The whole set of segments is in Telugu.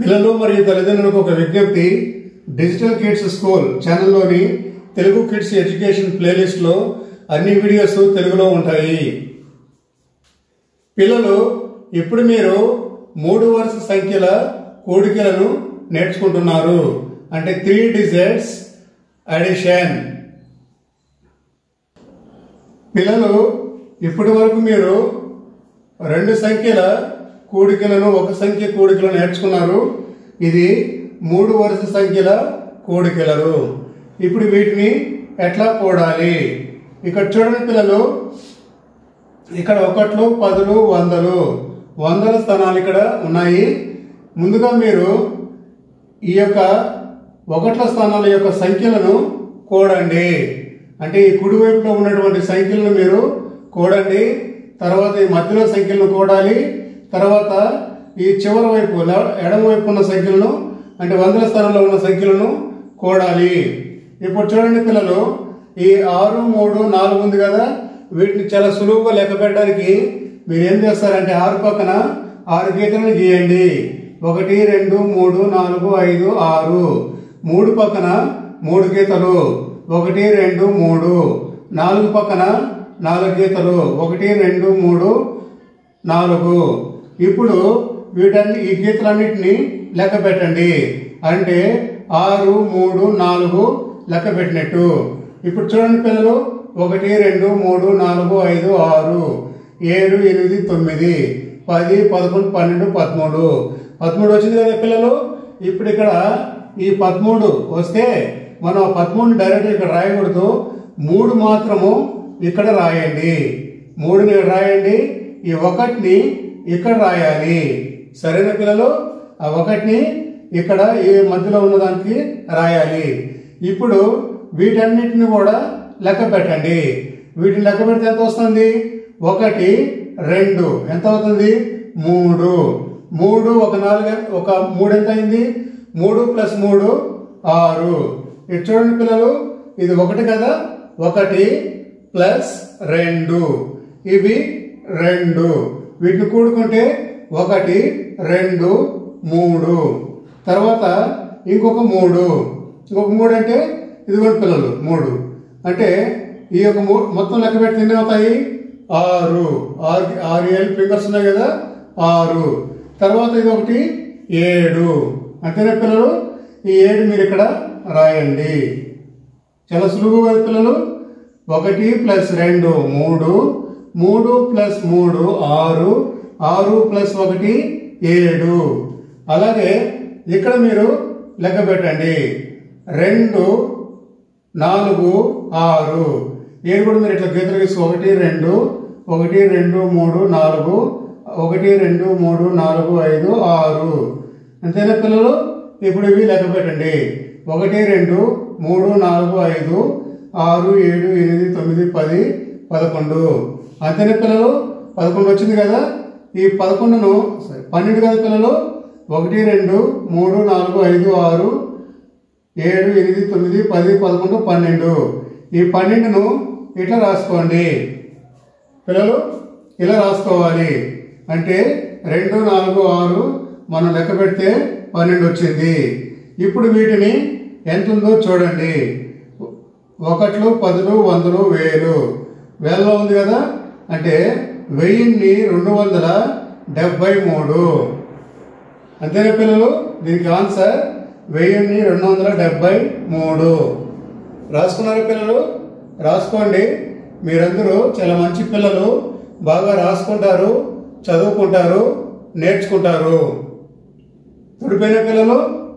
పిల్లలు మరియు తల్లిదండ్రులకు ఒక విజ్ఞప్తి డిజిటల్ కిడ్స్ స్కూల్ ఛానల్లోని తెలుగు కిడ్స్ ఎడ్యుకేషన్ ప్లేలిస్ట్లో అన్ని వీడియోస్ తెలుగులో ఉంటాయి పిల్లలు ఇప్పుడు మీరు మూడు వరుస సంఖ్యల కూడికలను నేర్చుకుంటున్నారు అంటే త్రీ డిజిట్స్ అడిషన్ పిల్లలు ఇప్పటి వరకు మీరు రెండు సంఖ్యల కూడికలను ఒక సంఖ్య కూడికలను నేర్చుకున్నారు ఇది మూడు వరుస సంఖ్యల కూడికలు ఇప్పుడు వీటిని ఎట్లా కూడాలి ఇక్కడ చూడండి పిల్లలు ఇక్కడ ఒకట్లు పదులు వందలు వందల స్థానాలు ఇక్కడ ఉన్నాయి ముందుగా మీరు ఈ యొక్క ఒకట్ల స్థానాల యొక్క సంఖ్యలను కూడండి అంటే ఈ కుడివైపులో ఉన్నటువంటి సంఖ్యలను మీరు కూడండి తర్వాత ఈ మధ్యలో సంఖ్యలను కూడాలి తర్వాత ఈ చివరి వైపు ల- ఎడమ వైపు ఉన్న సంఖ్యలను అంటే వందల స్థానంలో ఉన్న సంఖ్యలను కూడాలి ఇప్పుడు చూడండి పిల్లలు ఈ ఆరు మూడు నాలుగు ఉంది కదా వీటిని చాలా సులువుగా లెక్క పెట్టడానికి మీరు ఏం చేస్తారంటే ఆరు పక్కన ఆరు గీతలను గీయండి ఒకటి రెండు మూడు నాలుగు ఐదు ఆరు మూడు పక్కన మూడు గీతలు ఒకటి రెండు మూడు నాలుగు పక్కన నాలుగు గీతలు ఒకటి రెండు మూడు నాలుగు ఇప్పుడు వీటన్ని ఈ గీతలన్నిటిని లెక్క పెట్టండి అంటే ఆరు మూడు నాలుగు లెక్క పెట్టినట్టు ఇప్పుడు చూడండి పిల్లలు ఒకటి రెండు మూడు నాలుగు ఐదు ఆరు ఏడు ఎనిమిది తొమ్మిది పది పదకొండు పన్నెండు పదమూడు పదమూడు వచ్చింది కదా పిల్లలు ఇప్పుడు ఇక్కడ ఈ పదమూడు వస్తే మనం ఆ పదమూడు డైరెక్ట్ ఇక్కడ రాయకూడదు మూడు మాత్రము ఇక్కడ రాయండి మూడుని ఇక్కడ రాయండి ఈ ఒకటిని ఇక్కడ రాయాలి సరైన పిల్లలు ఆ ఒకటిని ఇక్కడ ఈ మధ్యలో ఉన్నదానికి రాయాలి ఇప్పుడు వీటన్నిటిని కూడా లెక్క పెట్టండి వీటిని లెక్క పెడితే ఎంత వస్తుంది ఒకటి రెండు ఎంత అవుతుంది మూడు మూడు ఒక నాలుగు ఒక మూడు ఎంత అయింది మూడు ప్లస్ మూడు ఆరు ఇది చూడండి పిల్లలు ఇది ఒకటి కదా ఒకటి ప్లస్ రెండు ఇవి రెండు వీటిని కూడుకుంటే ఒకటి రెండు మూడు తర్వాత ఇంకొక మూడు ఇంకొక మూడు అంటే ఇదిగోండి పిల్లలు మూడు అంటే ఈ యొక్క మూ మొత్తం లెక్క పెడితే ఎన్ని అవుతాయి ఆరు ఆరు ఆరు ఏళ్ళు ఫింగర్స్ ఉన్నాయి కదా ఆరు తర్వాత ఇది ఒకటి ఏడు అంతేనా పిల్లలు ఈ ఏడు మీరు ఇక్కడ రాయండి చాలా సులువు కదా పిల్లలు ఒకటి ప్లస్ రెండు మూడు మూడు ప్లస్ మూడు ఆరు ఆరు ప్లస్ ఒకటి ఏడు అలాగే ఇక్కడ మీరు లెక్క పెట్టండి రెండు నాలుగు ఆరు ఏడు కూడా మీరు ఇట్లా గీతలు గీసి ఒకటి రెండు ఒకటి రెండు మూడు నాలుగు ఒకటి రెండు మూడు నాలుగు ఐదు ఆరు అంతేనా పిల్లలు ఇప్పుడు ఇవి లెక్క పెట్టండి ఒకటి రెండు మూడు నాలుగు ఐదు ఆరు ఏడు ఎనిమిది తొమ్మిది పది పదకొండు అంతేనా పిల్లలు పదకొండు వచ్చింది కదా ఈ పదకొండును సారీ, పన్నెండు కదా పిల్లలు ఒకటి రెండు మూడు నాలుగు ఐదు ఆరు ఏడు ఎనిమిది తొమ్మిది పది పదకొండు పన్నెండు ఈ పన్నెండును ఇట్లా రాసుకోండి పిల్లలు ఇలా రాసుకోవాలి అంటే రెండు నాలుగు ఆరు మనం లెక్క పెడితే పన్నెండు వచ్చింది ఇప్పుడు వీటిని ఎంత ఉందో చూడండి ఒకట్లు పదులు వందలు వేలు వేలలో ఉంది కదా అంటే వెయ్యిన్ని రెండు వందల డెబ్బై మూడు అంతేనా పిల్లలు దీనికి ఆన్సర్ వెయ్యిన్ని రెండు వందల డెబ్బై మూడు రాసుకున్నారా పిల్లలు రాసుకోండి మీరందరూ చాలా మంచి పిల్లలు బాగా రాసుకుంటారు చదువుకుంటారు నేర్చుకుంటారు తుడిపోయిన పిల్లలు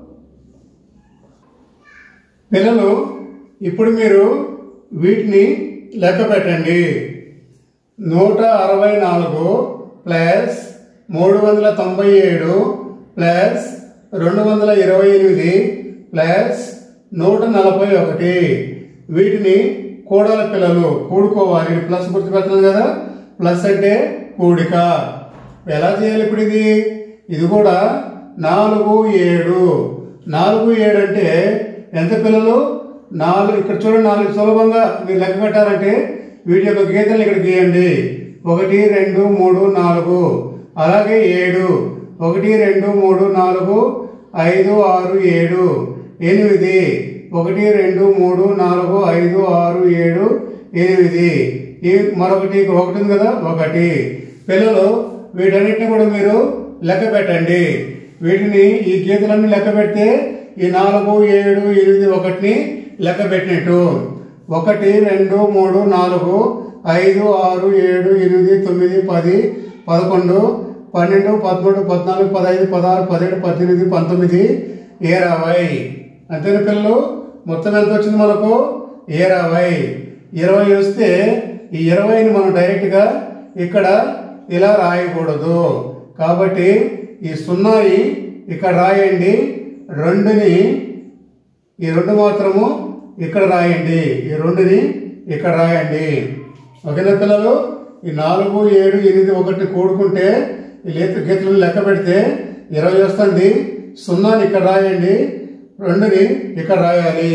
పిల్లలు ఇప్పుడు మీరు వీటిని లెక్క పెట్టండి నూట అరవై నాలుగు ప్లస్ మూడు వందల తొంభై ఏడు ప్లస్ రెండు వందల ఇరవై ఎనిమిది ప్లస్ నూట నలభై ఒకటి వీటిని కూడల పిల్లలు కూడుకోవాలి ప్లస్ గుర్తుపెడుతుంది కదా ప్లస్ అంటే కూడిక ఎలా చేయాలి ఇప్పుడు ఇది ఇది కూడా నాలుగు ఏడు నాలుగు ఏడు అంటే ఎంత పిల్లలు నాలుగు ఇక్కడ చూడండి నాలుగు సులభంగా మీరు లెక్క పెట్టాలంటే వీటి యొక్క గీతలు ఇక్కడ గీయండి ఒకటి రెండు మూడు నాలుగు అలాగే ఏడు ఒకటి రెండు మూడు నాలుగు ఐదు ఆరు ఏడు ఎనిమిది ఒకటి రెండు మూడు నాలుగు ఐదు ఆరు ఏడు ఎనిమిది ఈ మరొకటి ఒకటి ఉంది కదా ఒకటి పిల్లలు వీటన్నిటిని కూడా మీరు లెక్క పెట్టండి వీటిని ఈ గీతలన్నీ లెక్క పెడితే ఈ నాలుగు ఏడు ఎనిమిది ఒకటిని లెక్క పెట్టినట్టు ఒకటి రెండు మూడు నాలుగు ఐదు ఆరు ఏడు ఎనిమిది తొమ్మిది పది పదకొండు పన్నెండు పదమూడు పద్నాలుగు పదహైదు పదహారు పదిహేడు పద్దెనిమిది పంతొమ్మిది ఇరవై అంతేనా పిల్లలు మొత్తం ఎంత వచ్చింది మనకు ఇరవై ఇరవై వస్తే ఈ ఇరవైని మనం డైరెక్ట్గా ఇక్కడ ఇలా రాయకూడదు కాబట్టి ఈ సున్నాని ఇక్కడ రాయండి రెండుని ఈ రెండు మాత్రము ఇక్కడ రాయండి ఈ రెండుని ఇక్కడ రాయండి ఓకేనా పిల్లలు ఈ నాలుగు ఏడు ఎనిమిది ఒకటి కూడుకుంటే ఈ లేత గీతలను లెక్క పెడితే ఇరవై వస్తుంది సున్నాని ఇక్కడ రాయండి రెండుని ఇక్కడ రాయాలి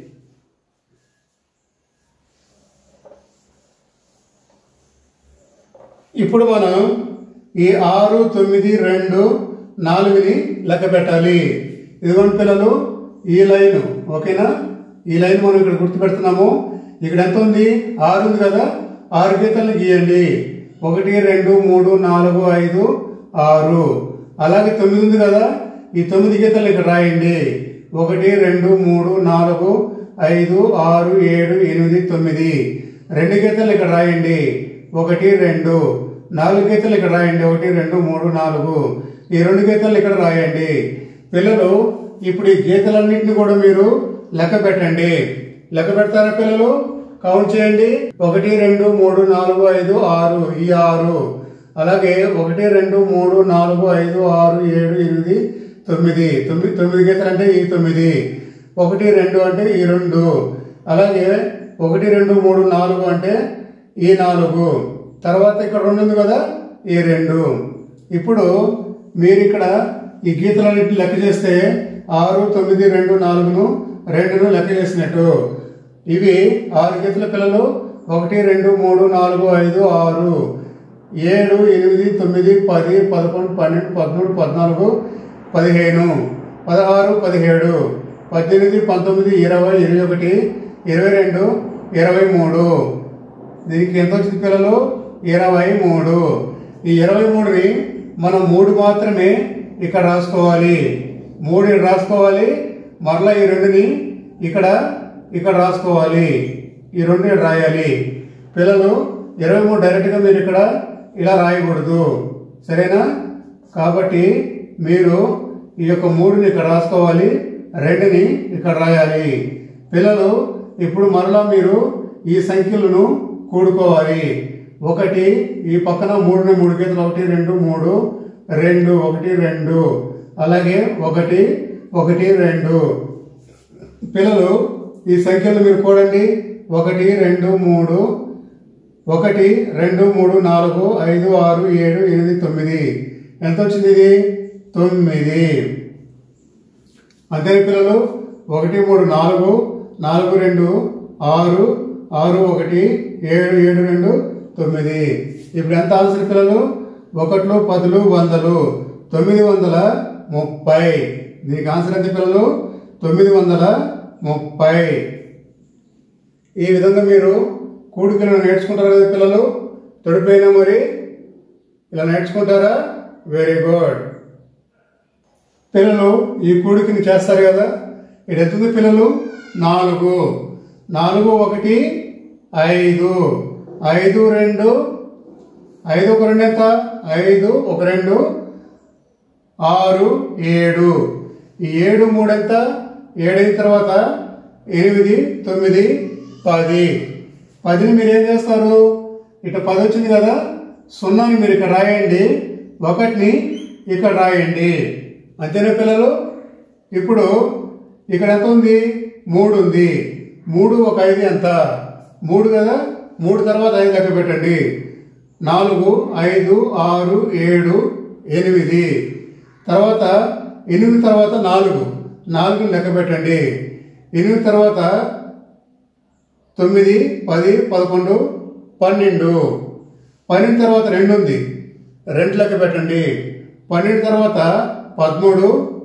ఇప్పుడు మనం ఈ ఆరు తొమ్మిది రెండు నాలుగుని లెక్క పెట్టాలి ఇదిగోండి పిల్లలు ఈ లైన్ ఓకేనా ఈ లైన్ మనం ఇక్కడ గుర్తు పెడుతున్నాము ఇక్కడ ఎంత ఉంది ఆరు ఉంది కదా ఆరు గీతలను గీయండి ఒకటి రెండు మూడు నాలుగు ఐదు ఆరు అలాగే తొమ్మిది ఉంది కదా ఈ తొమ్మిది గీతలు ఇక్కడ రాయండి ఒకటి రెండు మూడు నాలుగు ఐదు ఆరు ఏడు ఎనిమిది తొమ్మిది రెండు గీతలు ఇక్కడ రాయండి ఒకటి రెండు నాలుగు గీతలు ఇక్కడ రాయండి ఒకటి రెండు మూడు నాలుగు ఈ రెండు గీతలు ఇక్కడ రాయండి పిల్లలు ఇప్పుడు ఈ గీతలన్నింటినీ కూడా మీరు లెక్క పెట్టండి లెక్క పెడతారా పిల్లలు కౌంట్ చేయండి ఒకటి రెండు మూడు నాలుగు ఐదు ఆరు ఈ ఆరు అలాగే ఒకటి రెండు మూడు నాలుగు ఐదు ఆరు ఏడు ఎనిమిది తొమ్మిది తొమ్మిది తొమ్మిది గీతలు అంటే ఈ తొమ్మిది ఒకటి రెండు అంటే ఈ రెండు అలాగే ఒకటి రెండు మూడు నాలుగు అంటే ఈ నాలుగు తర్వాత ఇక్కడ రెండు ఉంది కదా ఈ రెండు ఇప్పుడు మీరు ఇక్కడ ఈ గీతలన్నింటిని లెక్క చేస్తే ఆరు తొమ్మిది రెండు నాలుగును రెండును లెక్క చేసినట్టు ఇవి ఆరు గీతల పిల్లలు ఒకటి రెండు మూడు నాలుగు ఐదు ఆరు ఏడు ఎనిమిది తొమ్మిది పది పదకొండు పన్నెండు పదమూడు పద్నాలుగు పదిహేను పదహారు పదిహేడు పద్దెనిమిది పంతొమ్మిది ఇరవై ఇరవై ఒకటి ఇరవై రెండు ఇరవై మూడు దీనికి ఎంత వచ్చింది పిల్లలు ఇరవై మూడు ఈ ఇరవై మూడుని మనం మూడు మాత్రమే ఇక్కడ రాసుకోవాలి మూడు ఇక్కడ రాసుకోవాలి మరలా ఈ రెండుని ఇక్కడ ఇక్కడ రాసుకోవాలి ఈ రెండు ఇక్కడ రాయాలి పిల్లలు ఇరవై మూడు డైరెక్ట్గా మీరు ఇక్కడ ఇలా రాయకూడదు సరేనా కాబట్టి మీరు ఈ యొక్క మూడుని ఇక్కడ రాసుకోవాలి రెండుని ఇక్కడ రాయాలి పిల్లలు ఇప్పుడు మరలా మీరు ఈ సంఖ్యలను కూడుకోవాలి ఒకటి ఈ పక్కన మూడుని మూడు గీతలు ఒకటి రెండు మూడు రెండు ఒకటి రెండు అలాగే ఒకటి ఒకటి రెండు పిల్లలు ఈ సంఖ్యలు మీరు కూడండి ఒకటి రెండు మూడు ఒకటి రెండు మూడు నాలుగు ఐదు ఆరు ఏడు ఎనిమిది తొమ్మిది ఎంత వచ్చింది ఇది తొమ్మిది అంతే పిల్లలు ఒకటి మూడు నాలుగు నాలుగు రెండు ఆరు ఆరు ఒకటి ఏడు ఏడు రెండు తొమ్మిది ఇప్పుడు ఎంత ఆన్సర్ పిల్లలు ఒకట్లు పదులు వందలు తొమ్మిది వందల ముప్పై దీనికి ఆన్సర్ ఎంత పిల్లలు తొమ్మిది వందల ముప్పై ఈ విధంగా మీరు కూడికలను నేర్చుకుంటారు కదా పిల్లలు తొడిపోయినా మరి ఇలా నేర్చుకుంటారా వెరీ గుడ్ పిల్లలు ఈ కూడికని చేస్తారు కదా ఇక్కడ ఎంత ఉంది పిల్లలు నాలుగు నాలుగు ఒకటి ఐదు ఐదు రెండు ఐదు ఒక రెండు ఎంత ఐదు ఒక రెండు ఆరు ఏడు ఈ ఏడు మూడు ఎంత ఏడైన తర్వాత ఎనిమిది తొమ్మిది పది పదిని మీరు ఏం చేస్తారు ఇట్లా పది వచ్చింది కదా సున్నాని మీరు ఇక్కడ రాయండి ఒకటిని ఇక్కడ రాయండి అంతేనా పిల్లలు ఇప్పుడు ఇక్కడ ఎంత ఉంది మూడు ఉంది మూడు ఒక ఐదు ఎంత మూడు కదా మూడు తర్వాత ఐదు లెక్క పెట్టండి నాలుగు ఐదు ఆరు ఏడు ఎనిమిది తర్వాత ఎనిమిది తర్వాత నాలుగు నాలుగు లెక్క పెట్టండి ఎనిమిది తర్వాత తొమ్మిది పది పదకొండు పన్నెండు పన్నెండు తర్వాత రెండు ఉంది రెండు లెక్క పెట్టండి పన్నెండు తర్వాత పదమూడు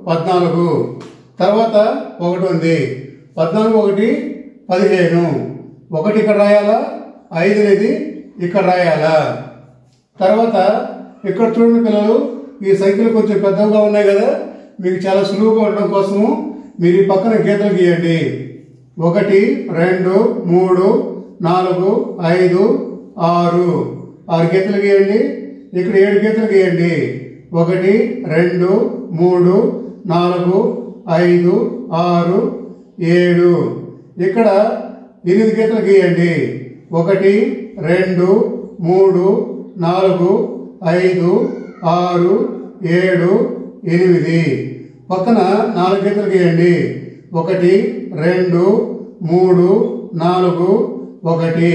పద్నాలుగు తర్వాత ఒకటి ఉంది పద్నాలుగు ఒకటి పదిహేను ఒకటి ఇక్కడ రాయాలా ఐదు అనేది ఇక్కడ రాయాలా తర్వాత ఇక్కడ చూడండి పిల్లలు ఈ సంఖ్యలు కొంచెం పెద్దగా ఉన్నాయి కదా మీకు చాలా సులువుగా ఉండడం కోసము మీరు ఈ పక్కన గీతలు గీయండి ఒకటి రెండు మూడు నాలుగు ఐదు ఆరు ఆరు గీతలు గీయండి ఇక్కడ ఏడు గీతలు గీయండి ఒకటి రెండు మూడు నాలుగు ఐదు ఆరు ఏడు ఇక్కడ ఎనిమిది గీతలు గీయండి ఒకటి రెండు మూడు నాలుగు ఐదు ఆరు ఏడు ఎనిమిది పక్కన నాలుగు గీతలు గీయండి ఒకటి రెండు మూడు నాలుగు ఒకటి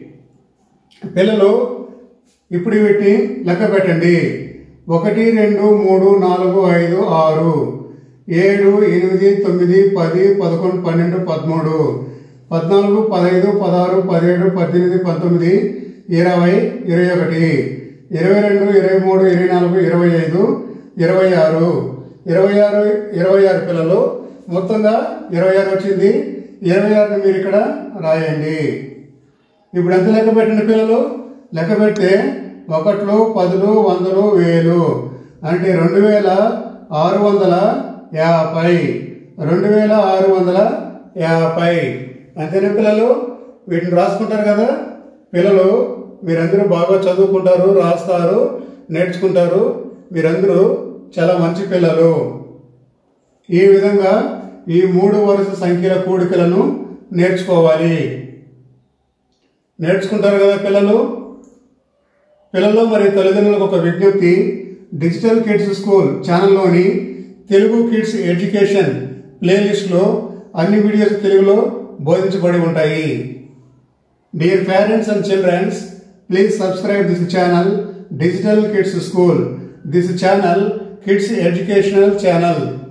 పిల్లలు ఇప్పుడు వీటిని లెక్క పెట్టండి ఒకటి రెండు మూడు నాలుగు ఐదు ఆరు ఏడు ఎనిమిది తొమ్మిది పది పదకొండు పన్నెండు పదమూడు పద్నాలుగు పదహైదు పదహారు పదిహేడు పద్దెనిమిది పంతొమ్మిది ఇరవై ఇరవై ఒకటి ఇరవై రెండు ఇరవై మూడు ఇరవై నాలుగు ఇరవై ఐదు ఇరవై ఆరు ఇరవై ఆరు ఇరవై ఆరు పిల్లలు మొత్తంగా ఇరవై ఆరు వచ్చింది ఇరవై ఆరుని మీరు ఇక్కడ రాయండి ఇప్పుడు ఎంత లెక్క పెట్టండి పిల్లలు లెక్క పెడితే ఒకట్లు పదులు వందలు వేలు అంటే రెండు వేల ఆరు వందల యాభై రెండు వేల ఆరు వందల యాభై అంతేనా పిల్లలు వీటిని రాసుకుంటారు కదా పిల్లలు మీరందరూ బాగా చదువుకుంటారు రాస్తారు నేర్చుకుంటారు మీరందరూ చాలా మంచి పిల్లలు ఈ విధంగా ఈ మూడు వరుస సంఖ్యల కూడికలను నేర్చుకోవాలి నేర్చుకుంటారు కదా పిల్లలు పిల్లలు మరియు తల్లిదండ్రులకు ఒక విజ్ఞప్తి డిజిటల్ కిడ్స్ స్కూల్ ఛానల్లోని తెలుగు కిడ్స్ ఎడ్యుకేషన్ ప్లేలిస్ట్లో అన్ని వీడియోస్ తెలుగులో బోధించబడి ఉంటాయి dear parents and childrens please subscribe this channel digital kids school this channel kids educational channel